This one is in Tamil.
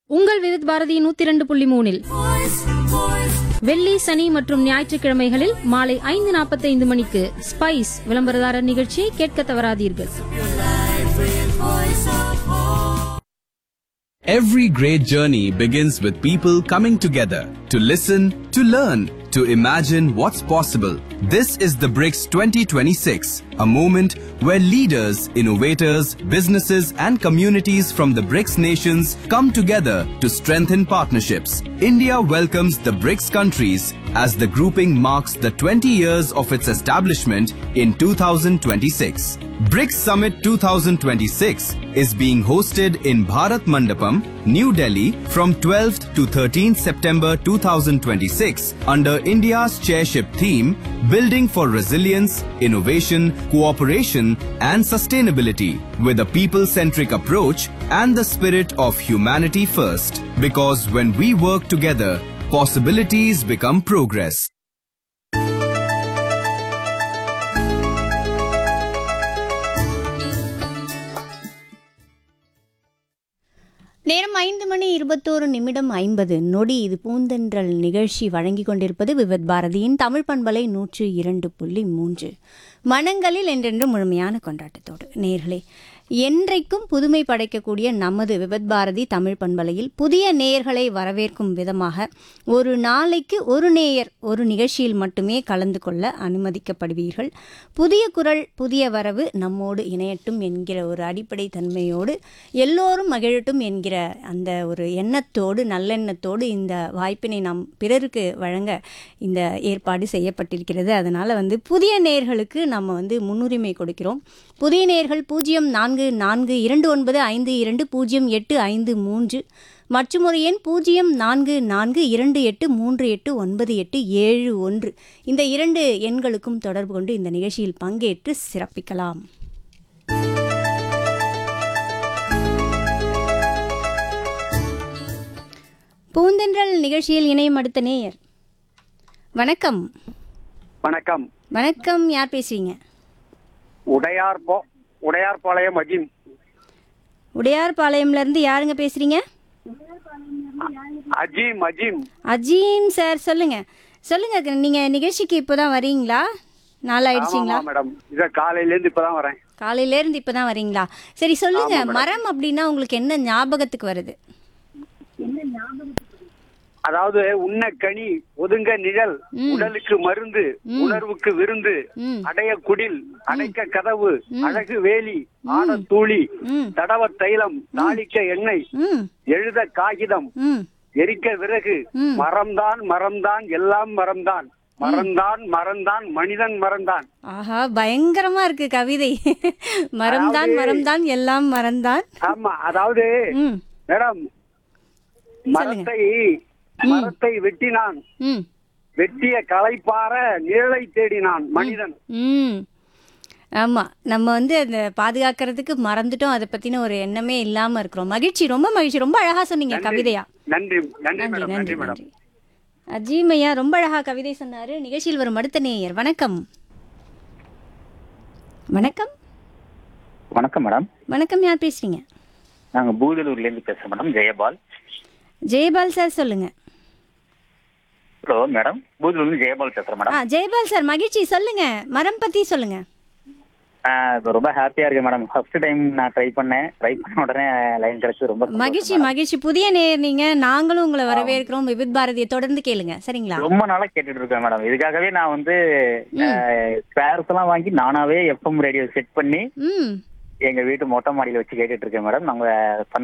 உங்கள் விவித் பாரதி நூத்தி இரண்டு புள்ளி மூணில் வெள்ளி சனி மற்றும் ஞாயிற்றுக்கிழமைகளில் மாலை ஐந்து நாற்பத்தைந்து மணிக்கு ஸ்பைஸ் விளம்பரதாரர் நிகழ்ச்சியை கேட்க தவறாதீர்கள் Every great journey begins with people coming together to listen, to learn, to imagine what's possible. This is the BRICS 2026, a moment where leaders, innovators, businesses, and communities from the BRICS nations come together to strengthen partnerships. India welcomes the BRICS countries as the grouping marks the 20 years of its establishment in 2026. BRICS Summit 2026 is being hosted in Bharat Mandapam, New Delhi from 12th to 13th September 2026 under India's chairship theme Building for Resilience, Innovation, Cooperation and Sustainability with a people-centric approach and the spirit of humanity first. Because when we work together, possibilities become progress. நேரம் ஐந்து மணி இருபத்தோரு நிமிடம் ஐம்பது நொடி இது பூந்தென்றல் நிகழ்ச்சி வழங்கி கொண்டிருப்பது விவத் பாரதியின் தமிழ் பண்பலை நூற்று இரண்டு புள்ளி மூன்று மனங்களில் என்றென்று முழுமையான கொண்டாட்டத்தோடு நேர்களே என்றைக்கும் புதுமை படைக்கக்கூடிய நமது விபத் பாரதி தமிழ் பண்பலையில் புதிய நேயர்களை வரவேற்கும் விதமாக ஒரு நாளைக்கு ஒரு நேயர் ஒரு நிகழ்ச்சியில் மட்டுமே கலந்து கொள்ள அனுமதிக்கப்படுவீர்கள் புதிய குரல் புதிய வரவு நம்மோடு இணையட்டும் என்கிற ஒரு அடிப்படை தன்மையோடு எல்லோரும் மகிழட்டும் என்கிற அந்த ஒரு எண்ணத்தோடு நல்லெண்ணத்தோடு இந்த வாய்ப்பினை நாம் பிறருக்கு வழங்க இந்த ஏற்பாடு செய்யப்பட்டிருக்கிறது அதனால் வந்து புதிய நேயர்களுக்கு நம்ம வந்து முன்னுரிமை கொடுக்கிறோம் புதிய நேயர்கள் பூஜ்ஜியம் நான்கு நான்கு இரண்டு ஒன்பது ஐந்து இரண்டு பூஜ்ஜியம் எட்டு ஐந்து மூன்று மற்றும் ஒரு எண் பூஜ்ஜியம் நான்கு நான்கு இரண்டு எட்டு மூன்று எட்டு ஒன்பது எட்டு ஏழு ஒன்று இந்த இரண்டு எண்களுக்கும் தொடர்பு கொண்டு இந்த நிகழ்ச்சியில் பங்கேற்று சிறப்பிக்கலாம் பூந்தென்றல் நிகழ்ச்சியில் இணையும் அடுத்த நேயர் வணக்கம் வணக்கம் வணக்கம் யார் பேசுறீங்க உடையார் போ உடையார்பாளையம் அஜிம் உடையார்பாளையம்ல இருந்து யாருங்க பேசுறீங்க அஜீம் அஜீம் அஜீம் சார் சொல்லுங்க சொல்லுங்க நீங்க நிகழ்ச்சிக்கு இப்போதான் வரீங்களா நாள் ஆயிடுச்சிங்களா ஆமா மேடம் இத காலையில இருந்து இப்பதான் வரேன் காலையில இருந்து இப்பதான் வரீங்களா சரி சொல்லுங்க மரம் அப்படின்னா உங்களுக்கு என்ன ஞாபகத்துக்கு வருது அதாவது உண்ண கனி ஒதுங்க நிழல் உடலுக்கு மருந்து உணர்வுக்கு விருந்து ம். அடைய குடில் அடைக்க கதவு அழகு வேலி ஆட தூளி ம் தடவ தைலம் தாளிக்க எண்ணெய் ம் எழுத காகிதம் ம் எரிக்க விறகு ம். மரம்தான் மரம்தான் எல்லாம் மரம்தான் மறந்தான் மறந்தான் மனிதன் மறந்தான் ஆஹா பயங்கரமா இருக்கு கவிதை மரம்தான் மரம்தான் எல்லாம் மறந்தான் ஆமா அதாவது ம் மேடம் மரத்தை மரத்தை வெட்டினான் ம் வெட்டிய களைப்பார நிழலை தேடினான் மனிதன் ம் ஆமாம் நம்ம வந்து அந்த பாதுகாக்கிறதுக்கு மறந்துட்டோம் அதை பற்றின ஒரு எண்ணமே இல்லாமல் இருக்கிறோம் மகிழ்ச்சி ரொம்ப மகிழ்ச்சி ரொம்ப அழகாக சொன்னீங்க கவிதையா நன்றி நன்றி நன்றி மேடம் நன்றி நன்றி மேடம் நன்றி அஜீமையா ரொம்ப அழகா கவிதை சொன்னாரு நிகழ்ச்சியில் வரும் அடுத்த நேயர் வணக்கம் வணக்கம் வணக்கம் மேடம் வணக்கம் யார் பேசுறீங்க நாங்க பூதலூர்ல இருந்து பேசுறோம் மேடம் ஜெயபால் ஜெயபால் சார் சொல்லுங்க ஹலோ மேடம் பூதலூர்ல இருந்து ஜெயபால் பேசுறேன் ஆ மேடம் ஜெயபால் சார் மகிழ்ச்சி சொல்லுங்க மரம் பத்தி சொல்லுங்க ஆ, இப்ப ரொம்ப ஹாப்பியா இருக்கு மேடம் ஃபர்ஸ்ட் டைம் நான் ட்ரை பண்ணேன் ட்ரை பண்ண உடனே லைன் கிடைச்சு ரொம்ப சந்தோஷம் மகிழ்ச்சி madam. மகிழ்ச்சி புதிய நேயர் நீங்க நாங்களும் உங்களை வரவேற்கிறோம் விவித் பாரதியை தொடர்ந்து கேளுங்க சரிங்களா ரொம்ப நாளா கேட்டுட்டு இருக்கேன் மேடம் இதுக்காகவே நான் வந்து ஸ்பேர்ஸ் எல்லாம் வாங்கி நானாவே எஃப்எம் ரேடியோ செட் பண்ணி ம் எங்க வீட்டு மொட்டை மாடியில வச்சு கேட்டுட்டு இருக்கேன் மேடம் நாங்க